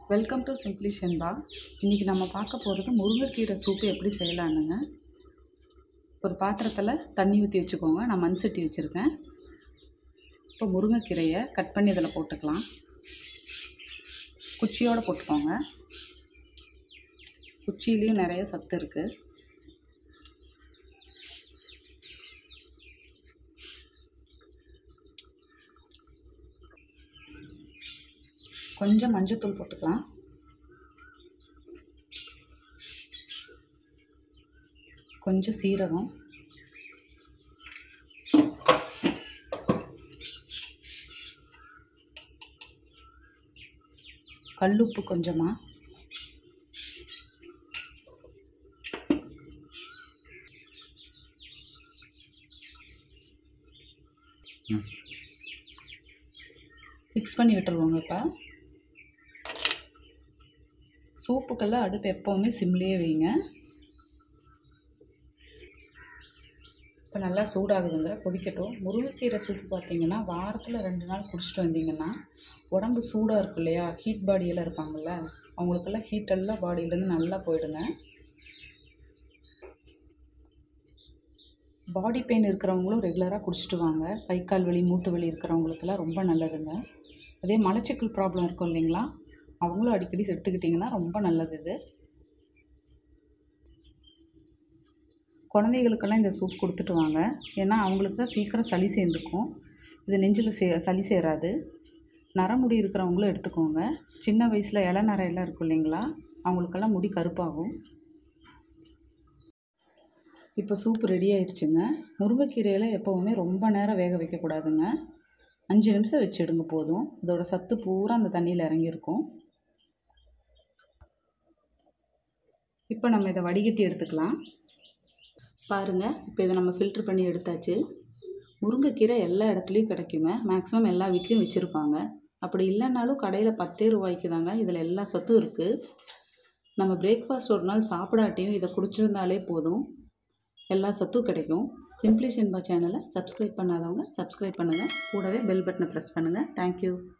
welcome to simply ஷென்பா இன்றைக்கி நம்ம பார்க்க போகிறது முருங்கைக்கீரை சூப்பு எப்படி செய்யலான்னுங்க ஒரு பாத்திரத்தில் தண்ணி ஊற்றி வச்சுக்கோங்க நான் மண் சட்டி வச்சுருக்கேன் இப்போ முருங்கைக்கீரையை கட் பண்ணி இதில் போட்டுக்கலாம் குச்சியோடு போட்டுக்கோங்க குச்சியிலையும் நிறைய சத்து இருக்குது கொஞ்சம் மஞ்சத்தூள் போட்டுக்கலாம் கொஞ்சம் சீரகம் கல்லுப்பு கொஞ்சமாக மிக்ஸ் பண்ணி விட்டுருவோங்க இப்போ சூப்புக்கெல்லாம் அடுப்பு எப்போவுமே சிம்லேயே வைங்க இப்போ நல்லா சூடாகுதுங்க கொதிக்கட்டும் முருங்கைக்கீரை சூப்பு பார்த்தீங்கன்னா வாரத்தில் ரெண்டு நாள் குடிச்சிட்டு வந்தீங்கன்னா உடம்பு சூடாக இருக்கும் இல்லையா ஹீட் பாடியெல்லாம் இருப்பாங்கள்ல அவங்களுக்கெல்லாம் ஹீட்டெல்லாம் பாடியிலேருந்து நல்லா போயிடுங்க பாடி பெயின் இருக்கிறவங்களும் ரெகுலராக குடிச்சிட்டு வாங்க கை கால் வலி மூட்டு வலி இருக்கிறவங்களுக்கெல்லாம் ரொம்ப நல்லதுங்க அதே மலச்சிக்கல் ப்ராப்ளம் இருக்கும் இல்லைங்களா அவங்களும் அடிக்கடி எடுத்துக்கிட்டிங்கன்னா ரொம்ப நல்லது இது குழந்தைகளுக்கெல்லாம் இந்த சூப் கொடுத்துட்டு வாங்க ஏன்னா அவங்களுக்கு தான் சீக்கிரம் சளி சேர்ந்துக்கும் இது நெஞ்சில் சே சளி சேராது நரமுடி இருக்கிறவங்களும் எடுத்துக்கோங்க சின்ன வயசில் இள நரையெல்லாம் இருக்கும் இல்லைங்களா அவங்களுக்கெல்லாம் முடி கருப்பாகும் இப்போ சூப் ரெடி ஆயிடுச்சுங்க முருங்கைக்கீரையில் எப்போவுமே ரொம்ப நேரம் வேக வைக்கக்கூடாதுங்க அஞ்சு நிமிஷம் வச்சிடுங்க போதும் இதோட சத்து பூரா அந்த தண்ணியில் இறங்கியிருக்கும் இப்போ நம்ம இதை வடிகட்டி எடுத்துக்கலாம் பாருங்கள் இப்போ இதை நம்ம ஃபில்ட்ரு பண்ணி எடுத்தாச்சு முருங்கைக்கீரை எல்லா இடத்துலையும் கிடைக்குங்க மேக்ஸிமம் எல்லா வீட்லேயும் வச்சுருப்பாங்க அப்படி இல்லைனாலும் கடையில் பத்தே ரூபாய்க்கு தாங்க இதில் எல்லா சத்தும் இருக்குது நம்ம பிரேக்ஃபாஸ்ட் ஒரு நாள் சாப்பிடாட்டியும் இதை குடிச்சிருந்தாலே போதும் எல்லா சத்தும் கிடைக்கும் சிம்ப்ளி ஷென்பா சேனலை சப்ஸ்கிரைப் பண்ணாதவங்க சப்ஸ்கிரைப் பண்ணுங்கள் கூடவே பெல் பட்டனை ப்ரெஸ் பண்ணுங்கள் தேங்க்யூ